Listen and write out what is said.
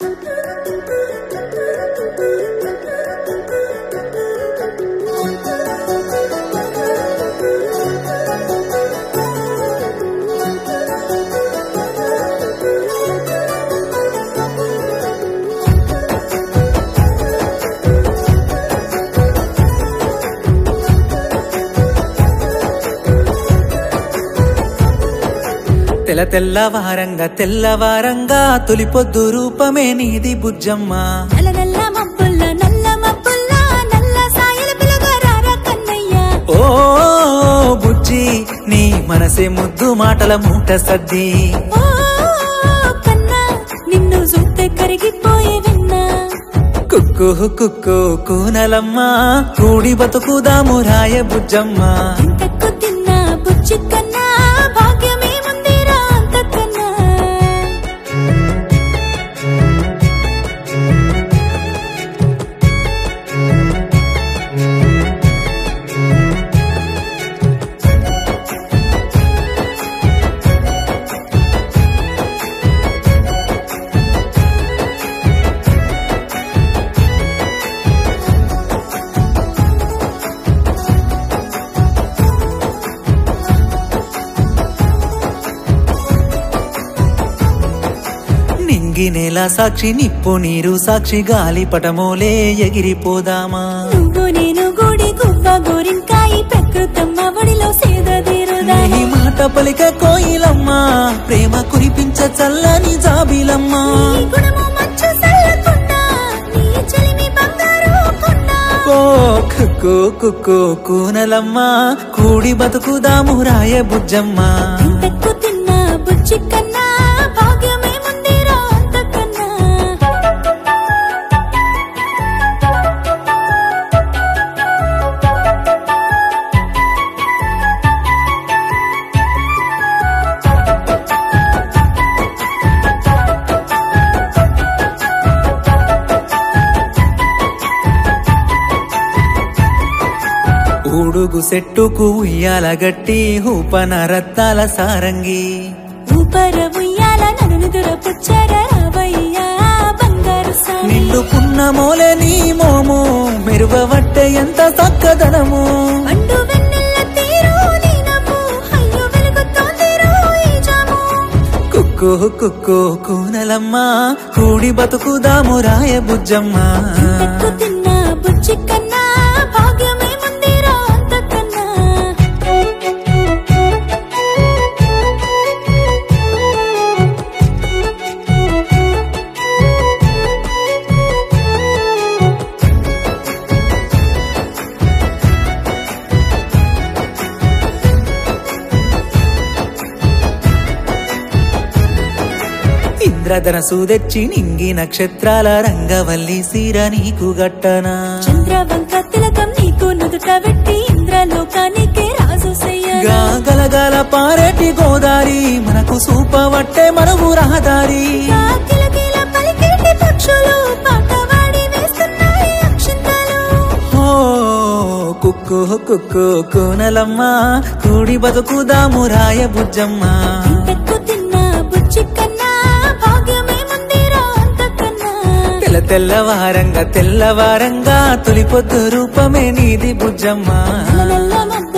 తెల్ల తెల్లవారంగా తెల్లవారంగా తొలిపొద్దు రూపమే నీది బుజ్జమ్మ నల్ల నల్ల మబ్బుల్ల నల్ల మబ్బుల్ల నల్ల సాయల పిలగరారా కన్నయ్య ఓ బుజ్జి నీ మనసే ముద్దు మాటల మూట సద్ది ఓ కన్నా నిన్ను చూస్తే కరిగిపోయే విన్నా కుక్కు కుక్కు కూనలమ్మ కూడి బతుకుదాము రాయ బుజ్జమ్మ ఇంతకు తిన్నా బుజ్జి కన్నా భాగ్యమే ముందిరా అంతకన్నా నింగి నేల సాక్షి నిప్పు నీరు సాక్షి గాలి పటమోలే ఎగిరిపోదామా నువ్వు నేను గుడి గువ్వ గోరింకాయి ప్రకృతమ్మ ఒడిలో సేద తీరుదా నీ మాట పలిక కోయిలమ్మ ప్రేమ కురిపించ చల్లని జాబిలమ్మ నీ గుణము మంచు చల్లకుండా నీ చెలిమి బంగారు కొండ ఓ కుక్కు కుక్కు కూనలమ్మ కూడి బతుకుదాము రాయ బుజ్జమ్మ ఇంతకు తిన్నా బుజ్జి కన్నా భాగ్యమే ముందిరా అంతకన్నా ఊడుగు సెట్టుకు ఉయ్యాల గట్టి ఊపన రత్తాల సారంగి ఊపర ఉయ్యాల నన్ను దురపుచ్చర రావయ్యా బంగారు సామి నిండు పున్నమోలే నీ మోము మెరుగవట్టే ఎంత చక్కదనము అండు వెన్నెల్ల తీరు నీ నవ్వు అయ్యో వెలుగుతోందిరో ఈ జాము కుక్కు కుక్కు కూనలమ్మ కూడి బతుకుదాము రాయ బుజ్జమ్మ ఇంతకు తిన్నా బుజ్జి కన్నా భాగ్యమే ముందిరా అంతకన్నా ఇంద్రధనసు తెచ్చి నింగి నక్షత్రాల రంగవల్లి సీర నీకు గట్టనా చంద్రవంక తిలకం నీకు నుదుట పెట్టి ఇంద్రలోకానికే రాజు సయ్యగా గా గలగల పారేటి గోదారి మనకు సూపవట్టే మనము రహదారి కిలకిల పలికేటి పక్షులు పాటవాడి వేస్తున్నాయి అక్షింతలు ఓ కుక్కు కుక్కు కూనలమ్మ కూడి బతుకుదాము రాయ బుజ్జమ్మ ఇంతకు తిన్నా బుజ్జి కన్నా భాగ్యమే ముందిరా అంతకన్నా తెల్ల తెల్లవారంగా తెల్లవారంగా తొలిపొద్దు రూపమే నీది బుజ్జమ్మ నల్ల నల్ల మబ్బుల